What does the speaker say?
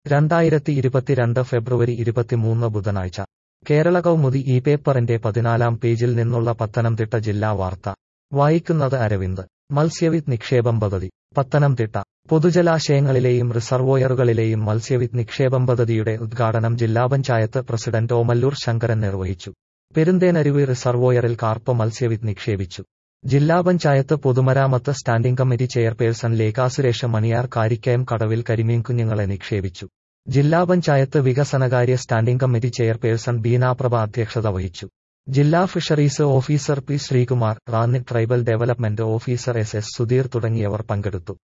രണ്ടായിരത്തി ഇരുപത്തിരണ്ട് ഫെബ്രുവരി ഇരുപത്തിമൂന്ന് ബുധനാഴ്ച കേരള കൗമുദി ഈ പേപ്പറിന്റെ പതിനാലാം പേജിൽ നിന്നുള്ള പത്തനംതിട്ട ജില്ലാ വാർത്ത വായിക്കുന്നത് അരവിന്ദ് മത്സ്യവിത്ത് നിക്ഷേപം പദ്ധതി പത്തനംതിട്ട പൊതുജലാശയങ്ങളിലെയും റിസർവോയറുകളിലെയും മത്സ്യവിത്ത് നിക്ഷേപം പദ്ധതിയുടെ ഉദ്ഘാടനം ജില്ലാ പഞ്ചായത്ത് പ്രസിഡന്റ് ഓമല്ലൂർ ശങ്കരൻ നിർവഹിച്ചു പെരുന്തേനരുവി റിസർവോയറിൽ കാർപ്പ് മത്സ്യവിത്ത് നിക്ഷേപിച്ചു ജില്ലാ പഞ്ചായത്ത് പൊതുമരാമത്ത് standing committee chairperson Lekha Suresh Maniyar Karikkayam കടവിൽ കരിമീൻ കുഞ്ഞുങ്ങളെ നിക്ഷേപിച്ചു ജില്ലാ പഞ്ചായത്ത് വികസനകാര്യ സ്റ്റാൻഡിംഗ് കമ്മിറ്റി ചെയർപേഴ്സൺ ബീനാപ്രഭ അധ്യക്ഷത വഹിച്ചു ജില്ലാ fisheries officer P Sreekumar Ranni tribal development officer S S Sudheer തുടങ്ങിയവർ പങ്കെടുത്തു